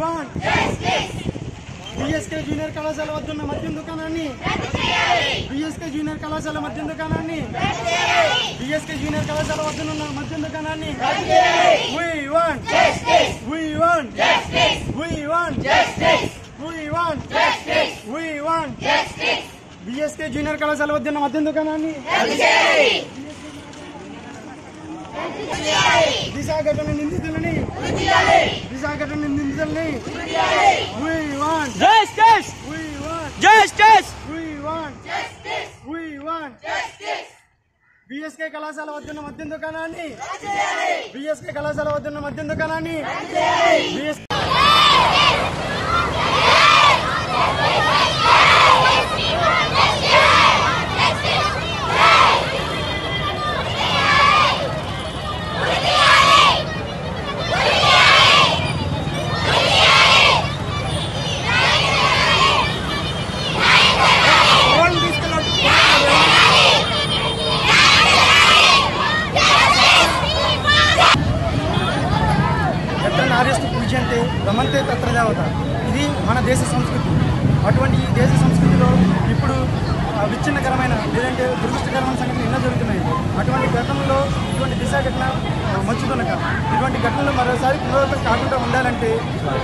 Want BSK junior కళాశాల వద్ద ఉన్న మద్యం దుకాణాన్ని బిఎస్కే జూనియర్ కళాశాల మద్యం దుకాణాన్ని బిఎస్కే జూనియర్ కళాశాల వద్ద ఉన్న మద్యం దుకాణాన్ని We want We want We want We want We want BSK junior కళాశాల వద్ద ఉన్న మద్యం దుకాణాన్ని దిశ ఘటన నిందితులని దిశ ఘటన నిందితులని We want Justice! We want Justice! We want We want BSK కళాశాల వద్దున్న మద్యం దుకాణాన్ని బిఎస్కే కళాశాల వద్దున్న మద్యం దుకాణాన్ని బిఎస్ ఎక్కడ నార్యస్తు పూజ్యంతే రమంతే తత్ర దేవత ఇది మన దేశ సంస్కృతి అటువంటి ఈ దేశ సంస్కృతిలో ఇప్పుడు ఆ, విచ్ఛిన్నకరమైన లేదంటే దురదృష్టకరమైన సంఘటనలు ఎన్నో జరుగుతున్నాయి అటువంటి ఘటనలో ఇటువంటి దిశ ఘటన ఆ, మంచుదనక ఇటువంటి ఘటనలు మరోసారి పునరావృతం కాకుండా ఉండాలంటే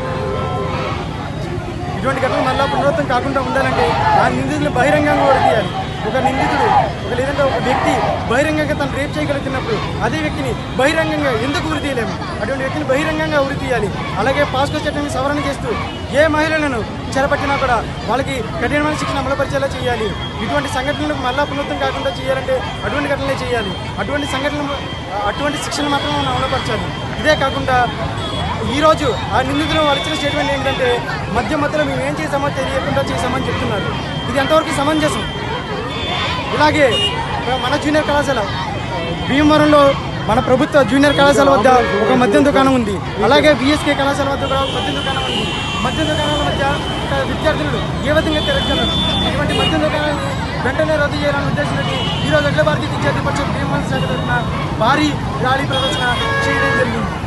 ఇటువంటి ఘటనలు మళ్ళా పునరావృతం కాకుండా ఉండాలంటే ఆ నిందితులు బహిరంగంగా కూడా తీయాలి ఒక నిందితుడు ఒక లేదంటే ఒక వ్యక్తి బహిరంగంగా తను రేప్ చేయగలుగుతున్నప్పుడు అదే వ్యక్తిని బహిరంగంగా ఎందుకు ఉరి తీయలేము అటువంటి వ్యక్తిని బహిరంగంగా ఉరి తీయాలి అలాగే పాస్కో చట్టాన్ని సవరణ చేస్తూ ఏ మహిళలను చెరపట్టినా కూడా వాళ్ళకి కఠినమైన శిక్షణ అమలుపరిచేలా చేయాలి ఇటువంటి సంఘటనలకు మళ్ళా పునరుద్ధం కాకుండా చేయాలంటే అటువంటి ఘటనలే చేయాలి అటువంటి సంఘటనలు అటువంటి శిక్షణ మాత్రం మనం అమలుపరచాలి ఇదే కాకుండా ఈ రోజు ఆ నిందితులు వాళ్ళు ఇచ్చిన స్టేట్మెంట్ ఏంటంటే మధ్య మధ్యలో మేము ఏం చేసామో తెలియకుండా చేసామని చెప్తున్నారు ఇది ఎంతవరకు సమంజసం ఇలాగే మన జూనియర్ కళాశాల భీమవరంలో మన ప్రభుత్వ జూనియర్ కళాశాల వద్ద ఒక మద్యం దుకాణం ఉంది అలాగే బిఎస్కే కళాశాల వద్ద కూడా ఒక మద్యం దుకాణం ఉంది మద్యం దుకాణాల మధ్య ఒక విద్యార్థులు ఏ విధంగా తిరగలరు ఇటువంటి మద్యం దుకాణాన్ని వెంటనే రద్దు చేయాలని ఉద్దేశంతో ఈరోజు అఖిల భారతీయ విద్యార్థి పరిషత్ భీమవరం శాఖ తరఫున భారీ ర్యాలీ ప్రదర్శన చేయడం జరిగింది